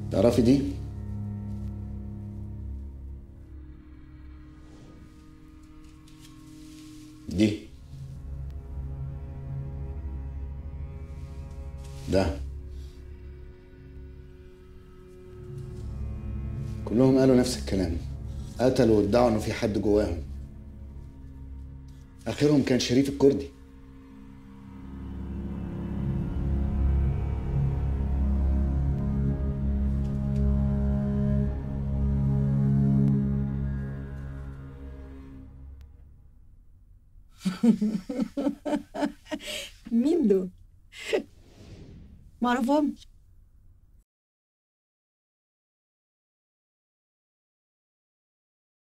تعرفي دي دي ده كلهم قالوا نفس الكلام قتلوا وادعوا انه في حد جواهم اخرهم كان شريف الكردي مين دول؟ معرفهمش